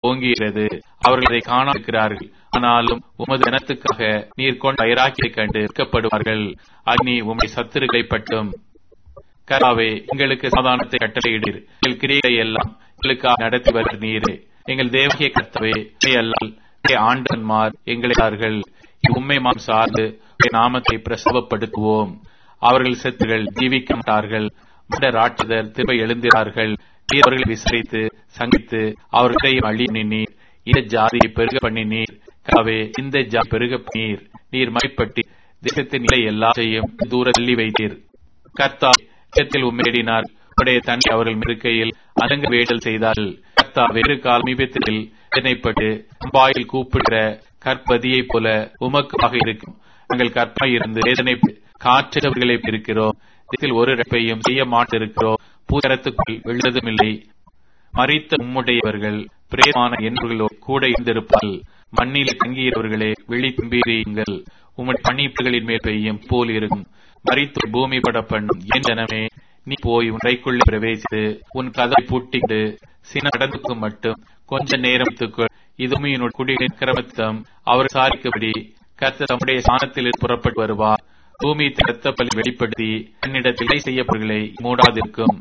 ஓங்குகிறது அவர்கள் அதை காணாதிருக்கிறார்கள் ஆனாலும் உமது இனத்துக்காக நீர் கொண்ட வைராக்கியை கண்டு விற்கப்படுவார்கள் அக்னி உம்மை சத்துருக்களை பட்டும் கராவே எங்களுக்கு சமாதானத்தை கட்டளையிடீர் எங்கள் கிரியை எல்லாம் எங்களுக்காக நடத்தி வர நீரே எங்கள் தேவகிய கர்த்தவே அல்லால் ஆண்டன்மார் எங்களையார்கள் உண்மை மாம் சார்ந்து உம்முடைய நாமத்தை பிரசவப்படுத்துவோம் அவர்கள் செத்துகள் ஜீவிக்க மாட்டார்கள் மட ராட்சதர் திரும்ப எழுந்திரார்கள் நீர் அவர்களை விசாரித்து சங்கித்து அவர்களை அழி நீர் இந்த ஜாதியை பெருக பண்ணினீர் காவே இந்த ஜா பெருக நீர் நீர் மைப்பட்டி தேசத்தின் நிலை எல்லாத்தையும் தூர தள்ளி வைத்தீர் கர்த்தா தேசத்தில் உம்மேடினார் உடைய தன்னை அவர்கள் இருக்கையில் அடங்கு வேடல் செய்தார்கள் கர்த்தா வேறு கால மீபத்தில் எண்ணெய்ப்பட்டு அம்பாயில் கூப்பிடுற கற்பதியைப் போல உமக்காக இருக்கும் நாங்கள் கற்பாய் இருந்து வேதனை காற்றவர்களை இருக்கிறோம் இதில் ஒரு ரப்பையும் செய்ய மாட்டிருக்கிறோம் பூதரத்துக்குள் விழுந்ததும் இல்லை மறித்த உம்முடையவர்கள் பிரேமான என்பர்களோடு கூட இருந்திருப்பால் மண்ணில் தங்கியவர்களே விழி தும்பீரியுங்கள் உம்முடைய பணிப்புகளின் மேல் பெய்யும் போல் இருக்கும் மறித்து பூமி பட பண்ணும் என் ஜனமே நீ போய் உன் கைக்குள்ளே பிரவேசித்து உன் கதை பூட்டிட்டு சின நடந்துக்கு மட்டும் கொஞ்ச நேரத்துக்குள் இதுமையினுடைய குடிகளின் கிரமத்தம் அவர் சாரிக்கபடி கர்த்த தம்முடைய சாணத்தில் புறப்பட்டு வருவார் பூமி ரத்த பலி வெளிப்படுத்தி தன்னிடத்தில் செய்யப்படுகளை மூடாதிருக்கும்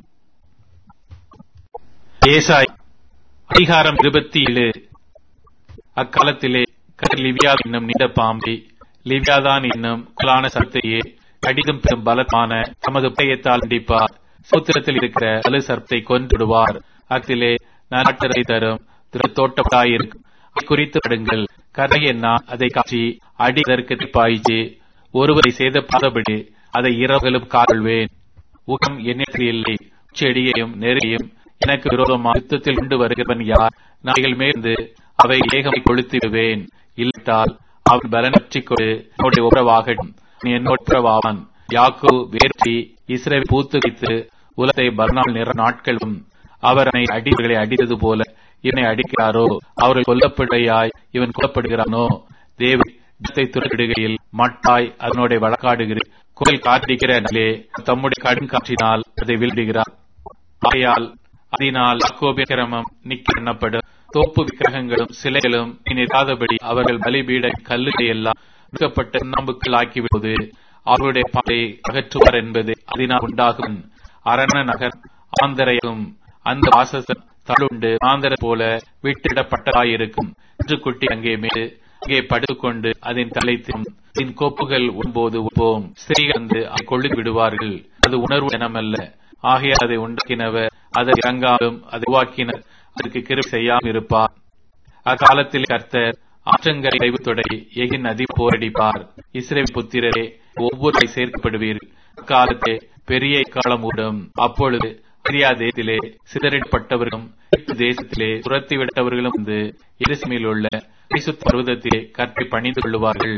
ஏசாய் அதிகாரம் இருபத்தி ஏழு அக்காலத்திலே கர் லிவியா என்னும் நீண்ட பாம்பை லிவியாதான் என்னும் குலான சர்த்தையே கடிதம் பெரும் பலமான தமது பயத்தால் அடிப்பார் சூத்திரத்தில் இருக்கிற அலு சர்த்தை கொன்றுடுவார் அத்திலே நாட்டரை தரும் தோட்டப்படாயிருக்கும் குறித்து படுங்கள் கதை என்ன அதை காட்சி அடி அதற்கு பாய்ச்சி ஒருவரை சேதப்பாதபடி அதை இரவுகளும் கால்வேன் ஊக்கம் எண்ணத்தில் இல்லை செடியையும் நெருகையும் எனக்கு விரோதமாக யுத்தத்தில் கொண்டு வருகிறவன் யார் நாய்கள் மேர்ந்து அவை ஏகமை கொளுத்து விடுவேன் இல்லாட்டால் அவன் பலனற்றி கொடு என்னுடைய உறவாகட்டும் நீ என்னோட உறவாவான் யாக்கு வேர்த்தி இஸ்ரேல் பூத்து வைத்து உலகத்தை பர்னால் நிற நாட்களும் அவர் என்னை அடிவர்களை அடித்தது போல இவனை அடிக்கிறாரோ அவர்கள் கொல்லப்படுகையாய் இவன் கொல்லப்படுகிறானோ தேவி யுத்தத்தை துறக்கிடுகையில் மட்டாய் அதனுடைய வழக்காடுகிற குரல் காத்திருக்கிற நிலே தம்முடைய கடும் காற்றினால் அதை வீழ்டுகிறார் ஆகையால் அதனால் யாக்கோபின் கிரமம் நிக்க எண்ணப்படும் தோப்பு விக்கிரகங்களும் சிலைகளும் நிற்காதபடி அவர்கள் பலிபீட கல்லுகளை எல்லாம் நுகப்பட்ட நம்புக்கள் ஆக்கிவிடுவது அவருடைய பாதை அகற்றுவார் என்பது அதனால் உண்டாகும் அரண நகர் ஆந்தரையும் அந்த வாசசம் தழுண்டு ஆந்தர போல விட்டிடப்பட்டதாயிருக்கும் குட்டி அங்கே மேடு அங்கே படுத்துக்கொண்டு அதன் தலைத்தும் அதன் கோப்புகள் உண்போது உண்போம் ஸ்திரீகந்து அதை கொள்ளு விடுவார்கள் அது உணர்வு எனமல்ல ஆகிய அதை உண்டாக்கினவர் அதை இறங்காலும் அதை உருவாக்கினர் அதற்கு கிரு செய்யாமல் இருப்பார் அக்காலத்தில் கர்த்தர் ஆற்றங்கரை கைவு தொடை எகின் நதி போரடிப்பார் இஸ்ரேல் புத்திரரே ஒவ்வொரு சேர்க்கப்படுவீர்கள் அக்காலத்தே பெரிய காலம் ஊடும் அப்பொழுது சிரியா தேசத்திலே சிதறிடப்பட்டவர்களும் தேசத்திலே துரத்தி விட்டவர்களும் வந்து எருசமில் உள்ள பரிசுத்த பர்வதத்திலே கற்பை பணிந்து கொள்ளுவார்கள்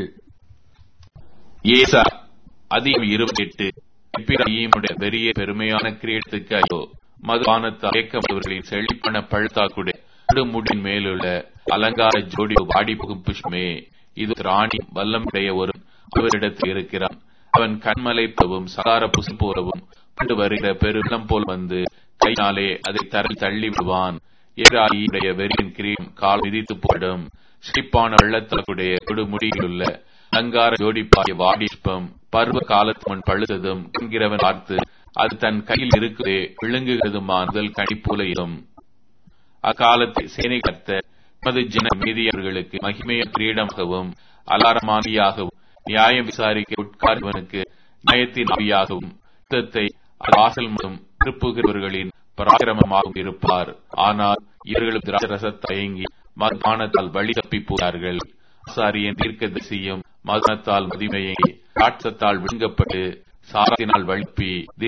ஏசா அதிகம் இருபத்தி எட்டு இப்பிராயிமுடைய பெரிய பெருமையான கிரீடத்துக்கு ஐயோ மதுபானத்தால் இயக்கப்படுவர்களின் செழிப்பன பழுத்தாக்குடைய நடுமுடியின் மேலுள்ள அலங்கார ஜோடி வாடி புகும் புஷ்மே இது ராணி வல்லமுடைய ஒரு அவரிடத்தில் இருக்கிறான் அவன் கண்மலை போலவும் சகார புசு போலவும் கொண்டு வருகிற பெருளம் போல் வந்து கையினாலே அதை தரை தள்ளி விடுவான் எதிராயியுடைய வெறியின் கிரீம் கால் விதித்து போடும் ஸ்ரீப்பான வெள்ளத்தலக்குடைய கொடுமுடியிலுள்ள அலங்கார ஜோடிப்பாய வாடிஷ்பம் பருவ காலத்து முன் பழுத்ததும் என்கிறவன் பார்த்து அது தன் கையில் இருக்குதே விழுங்குகிறதுமா முதல் கணிப்புலையிலும் அக்காலத்தை சேனை கத்த மது ஜன மீதியவர்களுக்கு மகிமைய கிரீடமாகவும் அலாரமானியாகவும் நியாயம் விசாரிக்க உட்கார்வனுக்கு நியாயத்தின் ஆவியாகவும் யுத்தத்தை வாசல் முழும் திருப்புகிறவர்களின் பராக்கிரமமாகவும் இருப்பார் ஆனால் இவர்களும் திராட்சரச தயங்கி மதுபானத்தால் வழி தப்பி போகிறார்கள் ஆசாரியன் தீர்க்க திசையும் மதுனத்தால் மதிமையை ராட்சத்தால் விழுங்கப்பட்டு சாரத்தினால் வழுப்பி